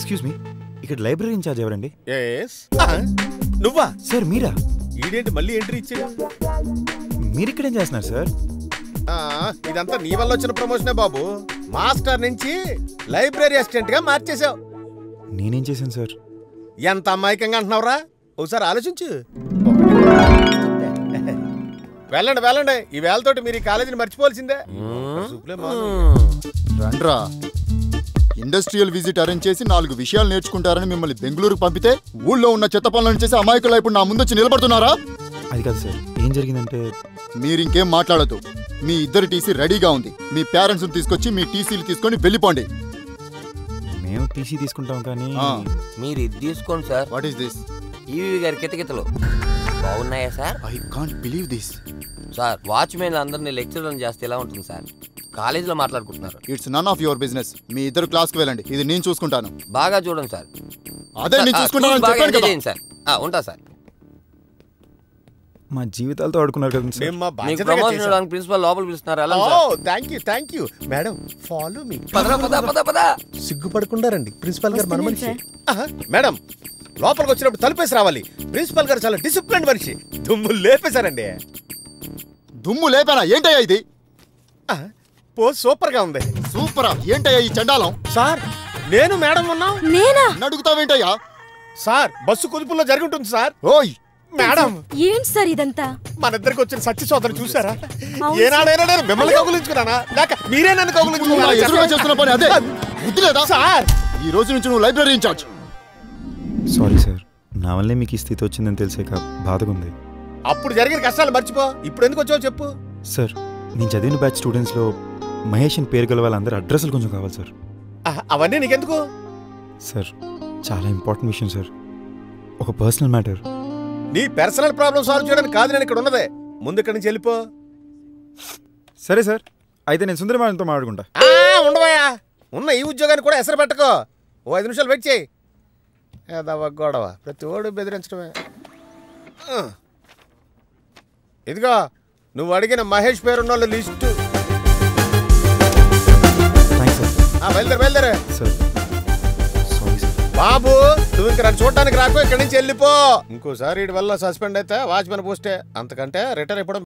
Excuse me ఇక్కడ library in charge ఎవరండి yes నువ్వా సార్ మీరా ఈడేంటి మళ్ళీ ఎంట్రీ ఇచ్చాడు మీరు ఇక్కడేం చేస్తున్నారు సార్ ఆ, ఇదంతా నీ వల్ల వచ్చిన ప్రమోషనే బాబు మాస్టర్ నుంచి లైబ్రరీ అసిస్టెంట్ గా మార్చేశావు నేనేం చేశాను సార్ ఎంత అమాయకంగా అంటున్నావురా ఒకసారి ఆలోచించు వెళ్ళండి వెళ్ళండి ఈ వేళతోటి మీరు ఈ కాలేజీని మర్చిపోవాల్సిందే సూపులే మాను. రండ్రా ఇండస్ట్రియల్ విజిట్ అరేంజ్ చేసి నాలుగు విషయాలు నేర్చుకుంటారని మిమ్మల్ని బెంగళూరుకు పంపితే ఊళ్ళో ఉన్న చెత్త పనులను చేసి అమాయకులు ఇప్పుడు నా ముందొచ్చి నిలబడుతున్నారా అది కాదు సార్ ఏం జరిగిందంటే మీరు ఇంకేం మాట్లాడద్దు మీ ఇద్దరి టీసీ రెడీగా ఉంది మీ పేరెంట్స్ తీసుకొచ్చి మీ టీసీలు తీసుకొని వెళ్ళిపోండి మేము టీసీ తీసుకుంటాం కానీ మీరు ఇది తీసుకోండి sir what is this EV గారి కితకితలు బాగున్నాయా sir I can't believe this sir watchman అందరినీ లెక్చరర్ చేస్తే ఎలా ఉంటుంది సార్ కాలేజీలో మాట్లాడుకుంటున్నారు it's none of your business మీ ఇద్దరు క్లాస్కి వెళ్ళండి ఇది నేను చూసుకుంటాను బాగా చూడండి సార్ అదే నేను ఆ, చూసుకుంటానని చూసి బాగా చెప్పాను ఎంజాయ్ కదా చేయండి సార్ ఆ, ఉంటా సార్ మా జీవితాలతో ఆడుకున్నారు కదా సార్ మేము మా మీకు బాధ్యతగా ప్రమోషన్ చేశాం. ఇవ్వడానికి ప్రిన్సిపల్ లోపల పిలుస్తున్నారు ఎలా oh thank you thank you madam follow me పద పద పద పద సిగ్గుపడకుండా రండి ప్రిన్సిపల్ గారు మన వస్తున్నాను మనిషి ఆహా, మేడం లోపలికి వచ్చినప్పుడు తలుపేసి రావాలి ప్రిన్సిపల్ గారు చాలా డిసిప్లిన్ మనిషి దుమ్ము లేపేశారండి దుమ్ము లేపానా ఏంటయ్యా ఇది ఆహా, పో సూపర్ గా ఉంది సూపరా ఏంటయ్యా ఈ చండాలం సార్ నేను మేడం ఉన్నాం నేనా నడుగుతావేంటయ్యా సార్ బస్సు కుదుపుల్లో జరిగి ఉంటుంది సార్ ఓయ్ మేడం ఏంటి సార్ ఇదంతా మన ఇద్దరికి వచ్చిన సత్య సోదరు చూసారా అవును ఏనాడైనా నేను మిమ్మల్ని కౌగులించుకున్నానా లేక మీరే నన్ను నువ్వు నా ఎదురుగా కౌగులించుకున్నారా చేస్తున్న పని అదే బుద్ధి లేదా సార్ ఈ రోజు నుంచి నువ్వు లైబ్రరీ ఇన్ఛార్జ్ సారీ సార్ నా వల్లే మీకు ఈ స్థితి వచ్చిందని తెలిసాక బాధగా ఉంది అప్పుడు జరిగిన కష్టాలు మర్చిపో ఇప్పుడు ఎందుకు వచ్చావు చెప్పు సార్ నేను చదివిన బ్యాచ్ స్టూడెంట్స్లో మహేష్ అని పేరు గల వాళ్ళందరూ అడ్రస్లు కొంచెం కావాలి సార్ ఆహా, అవన్నీ నీకెందుకు సార్ చాలా ఇంపార్టెంట్ విషయం సార్ ఒక పర్సనల్ మ్యాటర్ నీ పర్సనల్ ప్రాబ్లం సాల్వ్ చేయడానికి కాదు నేను ఇక్కడ ఉన్నదే ముందు ఇక్కడి నుంచి వెళ్ళిపో సరే సార్ అయితే నేను సుందరమానంతో మాట్లాడుకుంటా ఆ, ఉండవయ్యా ఉన్న ఈ ఉద్యోగాన్ని కూడా ఎసరు పెట్టుకో ఓ ఐదు నిమిషాలు వెయిట్ చేయి ఏదవ్వ గొడవ ప్రతి ఓడు బెదిరించడమే ఆ. ఇదిగో నువ్వు అడిగిన మహేష్ పేరున్న వాళ్ళ లిస్టు థ్యాంక్స్ సార్ ఆ, బయలుదేరు బయలుదేరు సార్ సారీ సార్ బాబు నువ్వు ఇంక నన్ను చూడడానికి రాకు ఇక్కడి నుంచి వెళ్ళిపో ఇంకోసారి వీడి వల్ల సస్పెండ్ అయితే వాచ్మెన్ పోస్టే అంతకంటే రిటైర్ అయిపోవడం